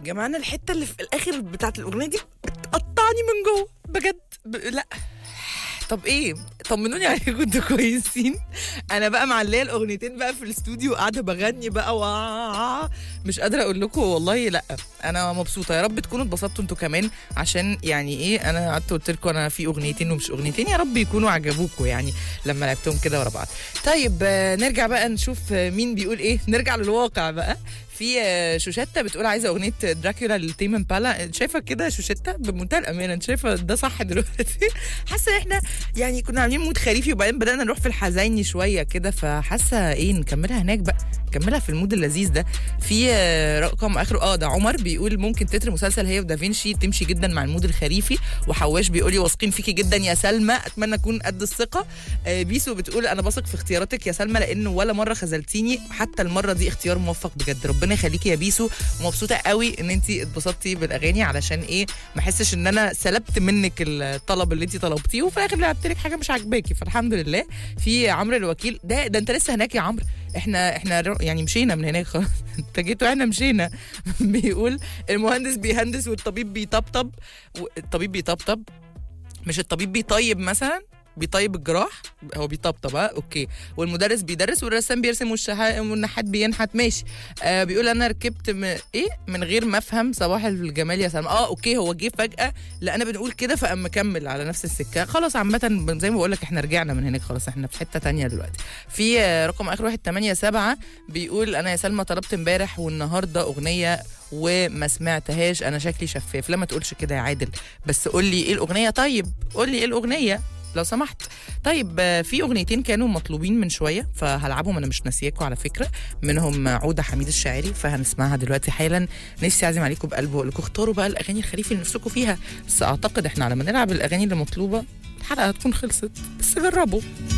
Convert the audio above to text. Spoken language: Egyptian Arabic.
يا جماعه انا الحته اللي في الاخر بتاعت الاغنيه دي بتقطعني من جوه بجد ب... لا طب ايه طمنوني عليكم انتوا كويسين انا بقى معليه الاغنيتين بقى في الاستوديو قاعده بغني بقى و مش قادره اقول لكم والله لا انا مبسوطه يا رب تكونوا اتبسطتوا انتوا كمان عشان يعني ايه انا قعدت قلت لكم انا في اغنيتين ومش اغنيتين يا رب يكونوا عجبوكم يعني لما لعبتهم كده ورا بعض طيب آه، نرجع بقى نشوف آه، مين بيقول ايه نرجع للواقع بقى في آه، شوشتة بتقول عايزه اغنيه دراكولا لتيم امبالا شايفه كده شوشتة بمنتهى الامانه انت شايفه ده صح دلوقتي حاسه احنا يعني كنا عاملين مود خريفي وبعدين بدانا نروح في الحزيني شويه كده فحاسه ايه نكملها هناك بقى نكملها في المود اللذيذ ده في آه، رقم اخره اه ده عمر بيقول ممكن تتر مسلسل هي ودافينشي تمشي جدا مع المود الخريفي وحواش بيقول لي واثقين فيكي جدا يا سلمى اتمنى اكون قد الثقه آه، بيسو بتقول انا بثق في اختياراتك يا سلمى لانه ولا مره خذلتيني حتى المره دي اختيار موفق بجد ربنا يخليكي يا بيسو ومبسوطه قوي ان انت اتبسطتي بالاغاني علشان ايه ما احسش ان انا سلبت منك الطلب اللي انت طلبتيه وفي الاخر لعبت لك حاجه مش عاجباكي فالحمد لله في عمرو الوكيل ده ده انت لسه هناك يا عمرو احنا احنا رو- يعني مشينا من هناك خلاص انت جيت واحنا مشينا بيقول المهندس بيهندس والطبيب بيطبطب الطبيب بيطبطب مش الطبيب بيطيب مثلا بيطيب الجراح هو بيطبطب ها اوكي والمدرس بيدرس والرسام بيرسم والشها- والنحات بينحت ماشي آه بيقول انا ركبت م... ايه من غير ما افهم صباح الجمال يا سلمى اه اوكي هو جه فجاه لقينا بنقول كده فقام مكمل على نفس السكه خلاص عامه زي ما بقول لك احنا رجعنا من هناك خلاص احنا في حته تانية دلوقتي في آه، رقم اخر واحد 8 7 بيقول انا يا سلمى طلبت امبارح والنهارده اغنيه وما سمعتهاش انا شكلي شفاف لا ما تقولش كده يا عادل بس قول لي ايه الاغنيه طيب قول لي ايه الاغنيه لو سمحت طيب آه، في اغنيتين كانوا مطلوبين من شويه فهلعبهم انا مش ناسياكوا على فكره منهم عوده حميد الشاعري فهنسمعها دلوقتي حالا نفسي اعزم عليكم بقلب واقول لكم اختاروا بقى الاغاني الخريفي اللي نفسكم فيها بس اعتقد احنا على ما نلعب الاغاني اللي مطلوبه الحلقه هتكون خلصت بس جربوا